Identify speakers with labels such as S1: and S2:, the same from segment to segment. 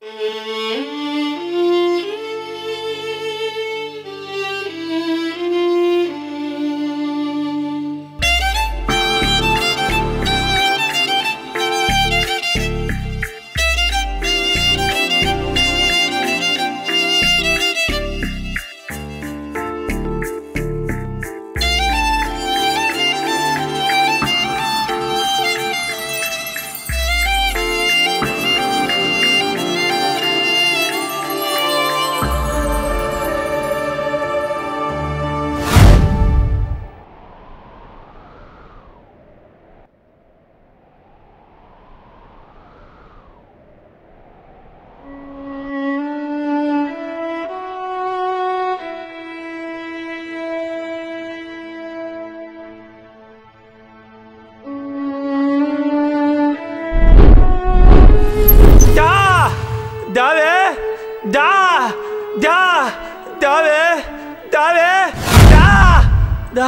S1: దా దావే దా దా దావే దావే దా దా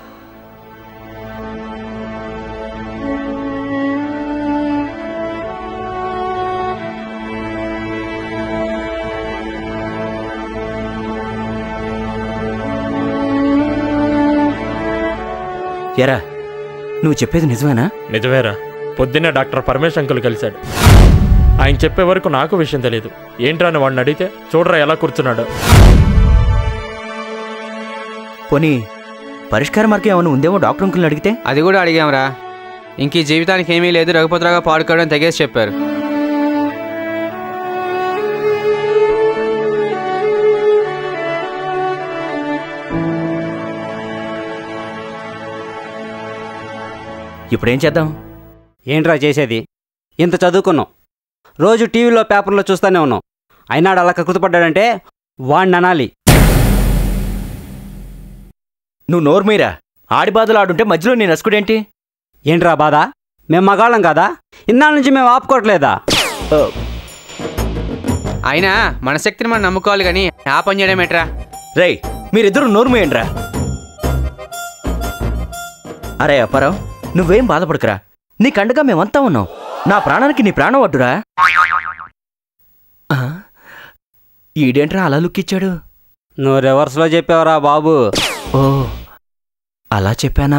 S2: ఎరా నువ్వు చెప్పేది నిజమేనా
S1: నిజమేరా పొద్దున్నే డాక్టర్ పరమేశ్ అంకుల్ కలిశాడు ఆయన చెప్పే వరకు నాకు విషయం తెలియదు ఏంట్రా అని వాడిని అడిగితే చూడరా ఎలా కూర్చున్నాడు
S2: పోనీ పరిష్కార మార్గం ఏమైనా ఉందేమో డాక్టర్ అంకుల్ని అడిగితే
S3: అది కూడా అడిగాంరా ఇంక ఈ జీవితానికి ఏమీ లేదు రఘుపతిరావుగా పాడుకోవడం తెగేసి చెప్పారు
S2: ఇప్పుడేం చేద్దాం
S4: ఏంట్రా చేసేది ఇంత చదువుకున్నాం రోజు టీవీలో పేపర్లో చూస్తూనే ఉన్నాం అయినాడు అలా కృతపడ్డాడంటే వాడిని అనాలి
S2: నువ్వు నోర్మీరా ఆడి బాధలు ఆడుంటే మధ్యలో నేను నసుకుడేంటి
S4: ఏంట్రా బాధ మేము మగాళ్ళం కదా ఇన్నాళ్ళ నుంచి మేము ఆపుకోవట్లేదా
S3: అయినా మన శక్తిని మనం నమ్ముకోవాలి కానీ ఆ పని చేయడం ఎట్రా
S2: రేయ్ మీరిద్దరు నోర్మేయండ్రా అరే అప్పారావు నువ్వేం బాధపడకురా నీ కండగా మేమంతా ఉన్నాం నా ప్రాణానికి నీ ప్రాణం అడ్డురా ఆ? ఈడేంట్రా అలా లుక్కిచ్చాడు
S4: నువ్వు రివర్స్లో చెప్పావురా బాబు
S2: ఓ అలా చెప్పానా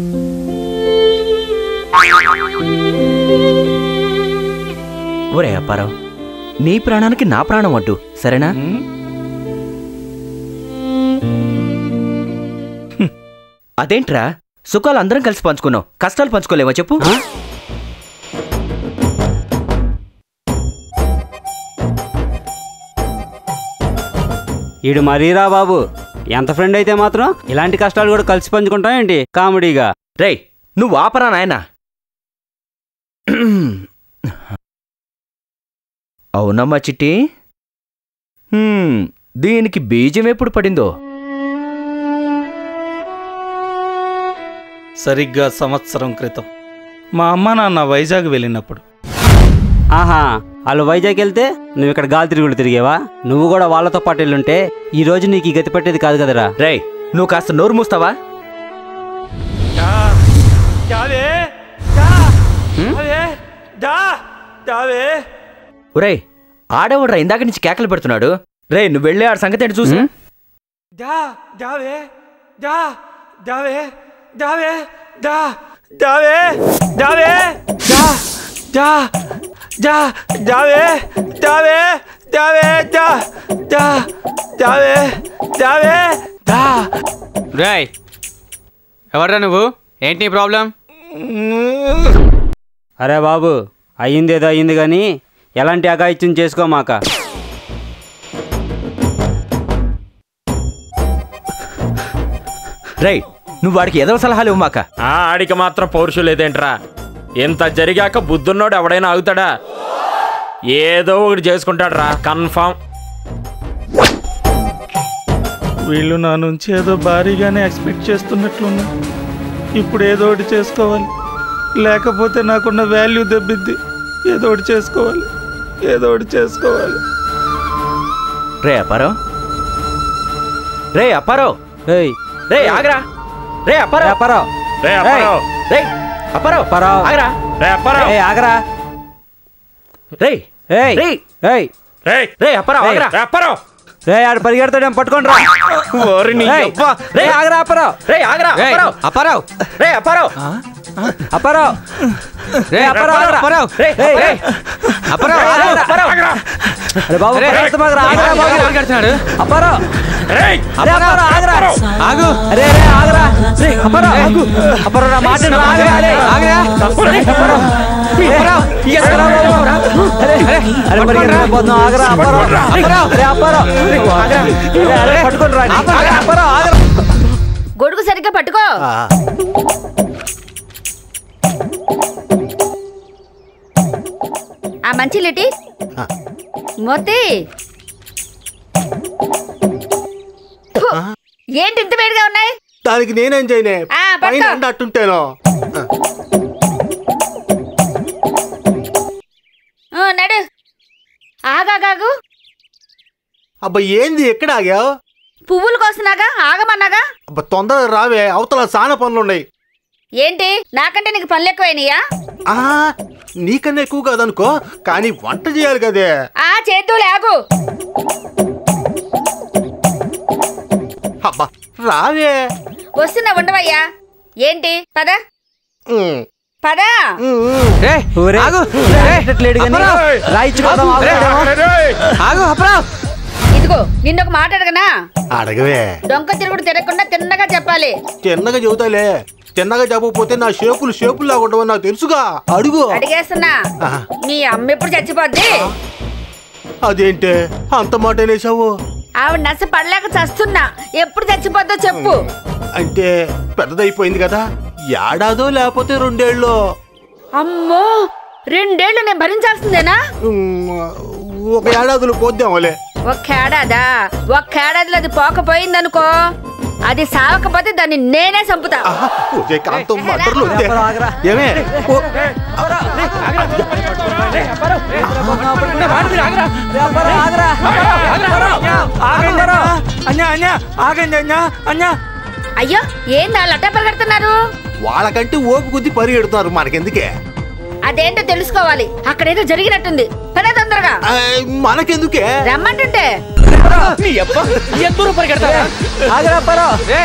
S2: ఒరే అప్పారావు నీ ప్రాణానికి నా ప్రాణం అడ్డు సరేనా హ్మ్. అదేంట్రా సుఖాలు అందరం కలిసి పంచుకున్నాం కష్టాలు పంచుకోలేవా చెప్పు
S4: ఆ? ఈడు మరీరా బాబు ఎంత ఫ్రెండ్ అయితే మాత్రం ఇలాంటి కష్టాలు కూడా కలిసి పంచుకుంటాం ఏంటి కామెడీగా
S2: రేయ్ నువ్వు ఆపరా నాయనా అవునమ్మా చిట్టి హ్మ్, దీనికి బీజం ఎప్పుడు పడిందో
S5: సరిగ్గా సంవత్సరం క్రితం మా అమ్మ నాన్న వైజాగ్ వెళ్ళినప్పుడు
S4: ఆహా వాళ్ళు వైజాగ్ వెళ్తే నువ్వు ఇక్కడ గాలి తిరుగులు తిరిగేవా నువ్వు కూడా వాళ్ళతో పాటు వెళ్ళుంటే ఈ రోజు నీకు ఈ గతి పట్టేది కాదు కదరా
S2: రేయ్ నువ్వు కాస్త నోరు మూస్తావా
S1: దా దావే దా దావే దా దావే
S2: ఒరేయ్ ఆడేవాడ్రా ఇందాక నుంచి కేకలు పెడుతున్నాడు రేయ్ నువ్వు వెళ్ళే ఆడ సంగతి ఏంటి చూసు
S1: దా దావే దా దావే దావే దా దావే దావే దా దా దా దావే దావే దావే దా దా దావే దావే దా
S3: రాయ్ ఎవర్రా నువ్వు ఏంటి నీ ప్రాబ్లం
S4: అరే బాబు అయ్యింది ఏదో అయ్యింది కానీ ఎలాంటి అగాయిత్యం చేసుకోమాక
S2: రేయ్ నువ్వు వాడికి ఏదో సలహాలు ఇవ్వమాక
S1: ఆ ఆడికి మాత్రం పౌరుషం లేదేంట్రా ఇంత జరిగాక బుద్ధున్నోడు ఎవడైనా ఆగుతాడా ఏదో ఒకటి చేసుకుంటాడు రా కన్ఫామ్
S5: వీళ్ళు నా నుంచి ఏదో భారీగానే ఎక్స్పెక్ట్ చేస్తున్నట్లున్నా ఇప్పుడు ఏదో ఒకటి చేసుకోవాలి లేకపోతే నాకున్న వాల్యూ దెబ్బిద్ది ఏదో ఒకటి చేసుకోవాలి ఏదో ఒకటి చేసుకోవాలి
S2: రే అప్పారావు రే అప్పారావు
S4: ఏయ్
S2: రే ఆగరా రే అప్పారావు
S4: అప్పారావు
S1: రే అప్పారావు
S2: రే అప్పారావు
S4: అప్పారావు
S2: ఆగరా
S1: రే అప్పారావు
S4: ఏయ్ ఆగరా
S2: రే
S4: ఏయ్
S2: రే
S4: ఏయ్
S1: రేయ్
S2: రే అప్పారావు ఆగరా
S1: రే, అప్పారావు
S4: రే ఆడు పరిగెడతాడు పట్టుకోండి రా
S1: ఓరి నీ
S2: రేయ్,
S1: అబ్బా.
S2: రే ఆగరా అప్పారావు రే ఆగరా
S3: రేయ్,
S2: అప్పారావు
S3: అప్పారావు
S2: రే అప్పారావు
S4: అప్పారావు
S3: రే
S4: అప్పారావు,
S3: అప్పారావు అప్పారావు
S2: రే
S4: రేయ్,
S2: రే
S3: అప్పారావు
S2: ఆగరా,
S3: ఆగు.
S2: అప్పారావు
S4: అరే బాబు
S3: రే,
S4: పరిగెత్తమాకురా, ఆగరా
S3: ఆగు,
S4: బాబు.
S3: పరిగెడుతున్నాడు.
S4: అప్పారావు
S1: రేయ్
S4: అరే అప్పారావు ఆగరా
S3: ఆగు
S4: అరే రే ఆగరా రే అప్పారావు ఆగు అప్పారావు నా మాట వినరా, ఆగరా రే.
S3: ఆగురా.
S4: రే, అప్పారావు రే, ఈ ఎక్కడా బాబు? అరే అరే పరిగెత్తకపోతున్నావు, ఆగరా అప్పారావు అప్పారావు రే అప్పారావు రే, ఆగరా. రే, అరే పట్టుకోండి రా ఆగరా, అప్పారావు ఆగరా
S6: గొడుగు సరిగ్గా పట్టుకో ఆ మంచి లిటి మొత్తి ఫు, ఏంటి ఇంత వేడిగా ఉన్నాయి
S7: దానికి నేనేం చేయనే
S6: ఆ, పట్టుకో.
S7: పైన ఎండ అట్టుంటేనో
S6: ఆ, నడు ఆగాగాగు
S7: అబ్బా ఏంది ఎక్కడ ఆగావు
S6: పువ్వులు కోసినాగా ఆగమన్నాగా
S7: అబ్బా తొందరగా రావే అవతల సాన పనులు ఉన్నాయి
S6: ఏంటి నాకంటే నీకు పనులు ఎక్కువైనాయా
S7: ఆ నీకన్నా ఎక్కువ కాదనుకో కానీ వంట చేయాలి కదే
S6: ఆ చేతులు ఆగు
S7: అబ్బా రావే
S6: వస్తున్నా ఉండవయ్యా ఏంటి పద
S7: ఉమ్,
S6: పద
S7: ఉమ్, ఉమ్.
S3: రే
S4: ఊరే.
S3: ఆగు
S4: రే, ఇట్లేడు కానీ రాయిచ్చుకోదాం ఆగుతాడేమో.
S3: ఆగు అప్పారావు
S6: ఇదిగో నిన్నొక మాట అడగనా
S7: అడగవే
S6: డొంక తిరుగుడు తిరగకుండా తిన్నగా చెప్పాలి
S7: తిన్నగా చెబుతాలే తిన్నగా చెప్పకపోతే నా షేపులు షేపులు లాగా ఉండవని నాకు తెలుసుగా అడుగు
S6: అడిగేస్తున్నా
S7: ఆహా.
S6: మీ అమ్మ ఎప్పుడు చచ్చిపోద్ది
S7: అదేంటే అంత మాట అనేసావు
S6: ఆవిడ నచ్చ పడలేక చస్తున్నా ఎప్పుడు చచ్చిపోద్దో చెప్పు
S7: అంటే పెద్దదైపోయింది కదా ఏడాదో లేకపోతే రెండేళ్ళు
S6: అమ్మో రెండేళ్లు నేను భరించాల్సిందేనా
S7: ఉమ్, ఒక ఏడాదిలో పోద్దాంలే
S6: ఒక్క ఏడాదా ఒక్క ఏడాదిలో అది పోకపోయిందనుకో అది సావకపోతే దాన్ని నేనే చంపుతా
S7: ఆహా, పూజే కాంతం మటర్లు వద్దే. ఏమే ఓ,
S5: అన్యా అన్యా ఆగండి అన్యా అన్యా
S6: అయ్యో ఏందా లట్ట పరిగెడుతున్నారు
S7: వాళ్ళకంటే ఓపు కొద్ది పరిగెడుతున్నారు మనకెందుకే
S6: అదేంటో తెలుసుకోవాలి అక్కడేదో జరిగినట్టుంది పదే తొందరగా
S7: ఆ, మనకెందుకే
S6: రమ్మంటుంటే
S2: నీ అబ్బా ఎంత దూరం పరిగెడతారా
S4: ఆగరా అప్పారావు
S3: రే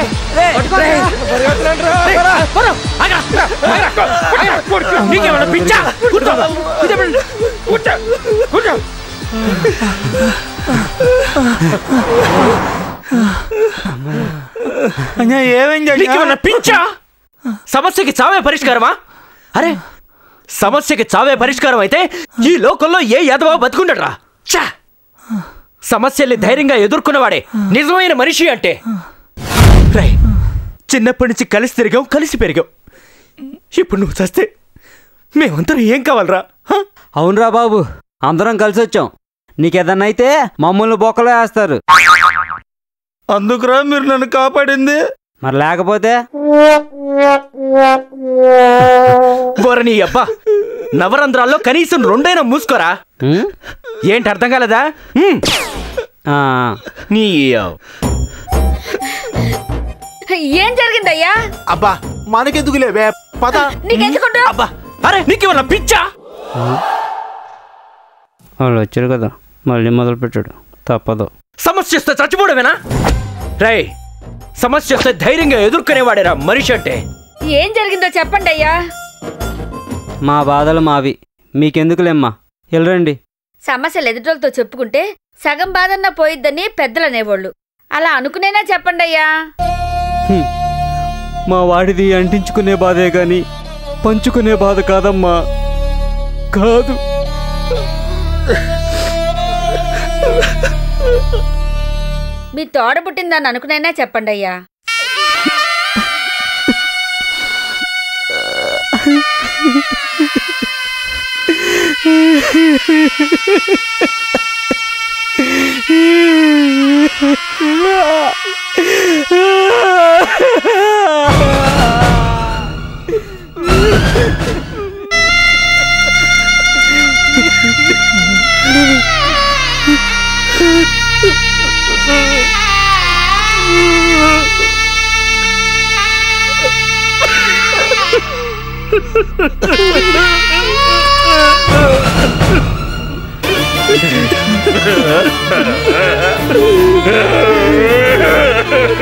S1: నీకేమన్నా పిచ్చా కూర్చో కూర్చో కూర్చో కూర్చో
S5: అన్యా ఏమైంది అన్యా
S1: నీకేమన్నా పిచ్చా సమస్యకి చావే పరిష్కారమా అరే సమస్యకి చావే పరిష్కారం అయితే ఈ లోకంలో ఏ యాదవ బతుకుండరా ఛా! సమస్యల్ని ధైర్యంగా ఎదుర్కొన్నవాడే నిజమైన మనిషి అంటే రై చిన్నప్పటి నుంచి కలిసి తిరిగాం కలిసి పెరిగాం ఇప్పుడు నువ్వు చస్తే మేమందరం ఏం కావాలరా హ?
S4: అవునరా బాబు అందరం కలిసి వచ్చాం నీకేదన్నా అయితే మమ్మల్ని బొక్కలో వేస్తారు
S5: అందుకురా మీరు నన్ను కాపాడింది
S4: మరి లేకపోతే
S1: బోర నీ అబ్బా నవరంధ్రాల్లో కనీసం రెండైనా మూసుకోరా
S4: ఉం?
S1: ఏంటి అర్థం కాలేదా హ్మ్.
S4: ఆ,
S1: నీ
S6: ఏం జరిగిందయ్యా
S7: అబ్బా మనకెందుకులే బే పద
S6: నీకెందుకుంటూ
S1: అబ్బా అరే నీకేమన్నా పిచ్చా
S4: వాళ్ళు వచ్చారు కదా మళ్ళీ మొదలు పెట్టాడు తప్పదు
S1: సమస్య వస్తే చచ్చిపోవడమేనా రై సమస్య వస్తే ధైర్యంగా ఎదుర్కొనేవాడేరా మనిషి అంటే
S6: ఏం జరిగిందో చెప్పండి అయ్యా
S4: మా బాధలు మావి మీకెందుకులేమ్మా వెళ్ళరండి
S6: సమస్యలు ఎదుటోళ్ళతో చెప్పుకుంటే సగం బాధన్నా పోయిద్దని పెద్దలు అనేవాళ్ళు అలా అనుకునేనా చెప్పండి అయ్యా
S4: హ్మ్. మా వాడిది అంటించుకునే బాధే గాని పంచుకునే బాధ కాదమ్మా కాదు
S6: మీ తోడ పుట్టిందని అనుకునేనా చెప్పండి అయ్యా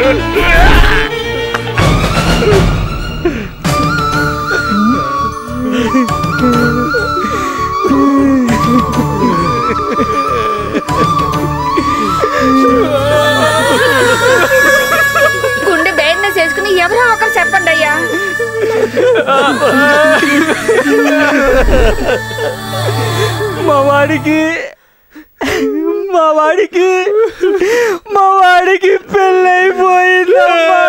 S6: గుండె ధైర్యం చేసుకుని ఎవరో ఒకరు చెప్పండి అయ్యా
S4: మా వాడికి మా వాడికి మా వాడికి పెళ్ళైపోయిందమ్మా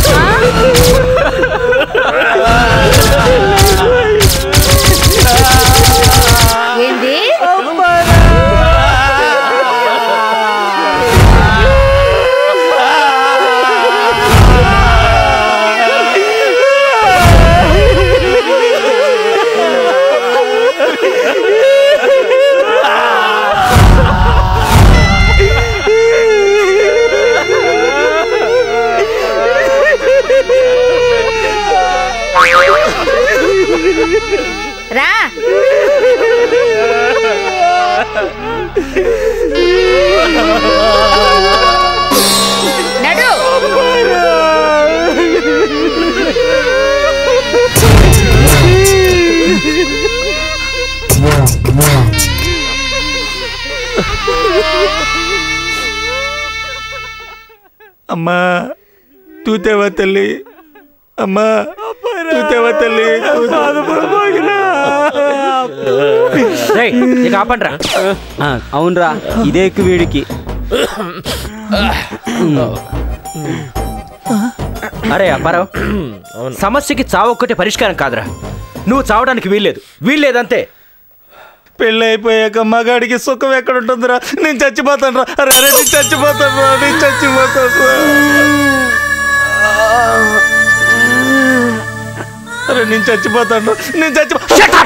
S6: ఏంది రా నడు
S5: అమ్మా తూతేవా తల్లి అమ్మా తూతేవా తల్లి
S1: రేయ్, ఇక ఆపండ్రా
S4: ఆ, అవునరా ఇదే ఎక్కువ వీడికి
S1: అరే అప్పారావు సమస్యకి చావు ఒక్కటే పరిష్కారం కాదురా నువ్వు చావడానికి వీల్లేదు వీల్లేదంతే
S5: పెళ్ళి అయిపోయాక మగాడికి సుఖం ఎక్కడ ఉంటుందిరా నేను చచ్చిపోతాను రా అరే అరే నేను చచ్చిపోతాను రా నేను చచ్చిపోతాను రా అరే నేను చచ్చిపోతాను రా. నేను చచ్చిపో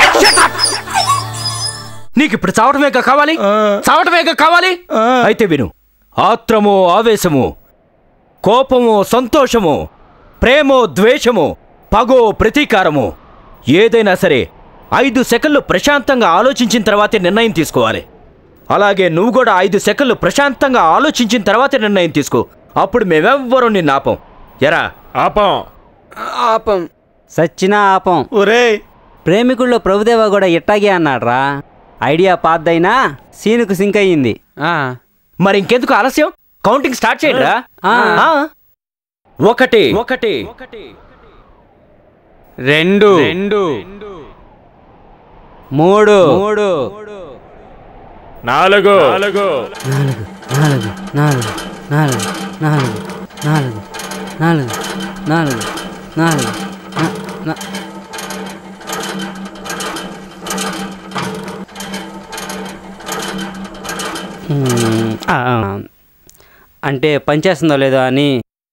S1: నీకు ఇప్పుడు చావటమే కావాలి
S5: ఆ.
S1: చావటమే కావాలి
S5: ఆ.
S1: అయితే విను ఆత్రమో ఆవేశము కోపమో సంతోషము ప్రేమో ద్వేషము పగో ప్రతీకారము ఏదైనా సరే ఐదు సెకన్లు ప్రశాంతంగా ఆలోచించిన తర్వాతే నిర్ణయం తీసుకోవాలి అలాగే నువ్వు కూడా ఐదు సెకన్లు ప్రశాంతంగా ఆలోచించిన తర్వాతే నిర్ణయం తీసుకో అప్పుడు మేమెవ్వరూ నిన్ను ఆపం ఎరా
S7: ఆపం
S3: ఆపం
S4: సచ్చినా ఆపం
S5: ఒరేయ్
S4: ప్రేమికుల్లో ప్రభుదేవ కూడా ఇట్టాగే అన్నాడ్రా ఐడియా పాద్దైనా సీనుకు సింక్ అయ్యింది
S3: ఆ,
S1: మరి ఇంకెందుకు ఆలస్యం కౌంటింగ్ స్టార్ట్ చేయండి రా
S4: ఆ.
S1: ఒకటి ఒకటి
S3: రెండు రెండు
S4: మూడు మూడు
S7: నాలుగు నాలుగు
S4: నాలుగు నాలుగు నాలుగు నాలుగు నాలుగు నాలుగు నాలుగు నాలుగు నా- నా- మ్మ్. ఆ, ఆ. అంటే పనిచేస్తుందో లేదో అని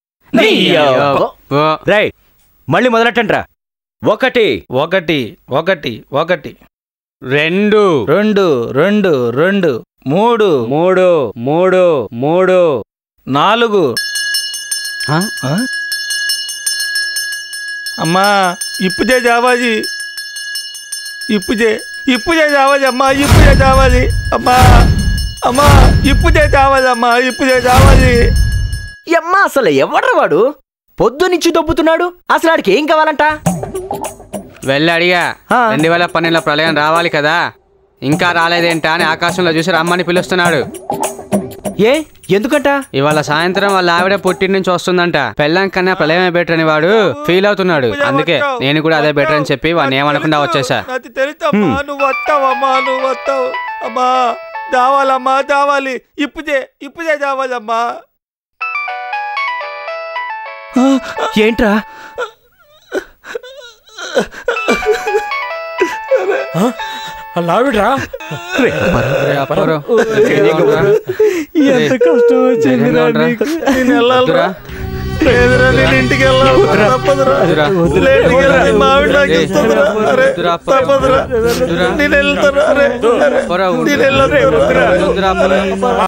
S3: ఓ,
S1: రేయ్ మళ్ళీ మొదలెట్టండి రా ఒకటి
S5: ఒకటి ఒకటి ఒకటి
S3: రెండు
S5: రెండు రెండు రెండు మూడు
S4: మూడు మూడు మూడు
S5: నాలుగు
S4: ఆ?
S5: అమ్మా ఇప్పుడే జావాజీ ఇప్పుడే ఇప్పుడే జావాలి అమ్మా ఇప్పుడే జావాలి అమ్మా అమ్మా ఇప్పుడే జావాలి అమ్మా ఇప్పుడే జావాలి
S1: ఎమ్మా అసలు ఎవడ్రా వాడు పొద్దునిచ్చి దొబ్బుతున్నాడు అసలు ఆడికి ఏం కావాలంట
S3: వెళ్ళి అడిగా
S1: ఆ.
S3: రెండు వేల పన్నెండులో ప్రళయం రావాలి కదా ఇంకా రాలేదేంటా అని ఆకాశంలో చూసి రమ్మని పిలుస్తున్నాడు
S1: ఏ ఎందుకంట
S3: ఇవాళ సాయంత్రం వాళ్ళ ఆవిడ పుట్టిన నుంచి వస్తుందంట పెళ్ళం కన్నా ప్రళయమే బెటర్ అని వాడు ఫీల్ అవుతున్నాడు అందుకే నేను కూడా అదే బెటర్ అని చెప్పి వాడిని ఏమనకుండా వచ్చేసా
S5: నాకు తెలుసమ్మా నువ్వు వస్తావమ్మా నువ్వు వస్తావు అమ్మా దావాలమ్మా దావాలి ఇప్పుడే ఇప్పుడే దావాలమ్మా
S1: ఏంట్రా
S7: లావిడ్రా
S3: అప్పారావు,
S4: ఎంత కష్టం వచ్చిందిరా
S3: ధైర్యంగా ఉండరా?
S4: నీకు.
S5: నేను వెళ్ళాలిరా లేదురా నేను ఇంటికి వెళ్ళాలి తప్పదురా
S3: వద్దురా.
S5: లేటుగా వెళ్ళాలి. మా ఆవిడ నాకు ఇస్తుందిరా అరే
S3: వద్దురా, అప్పా.
S5: తప్పదురా
S3: వద్దురా.
S5: నేను వెళ్తాను అరే అరే
S3: అప్పారావు,
S5: నేను వెళ్ళను
S3: వద్దురా, అప్పారావు.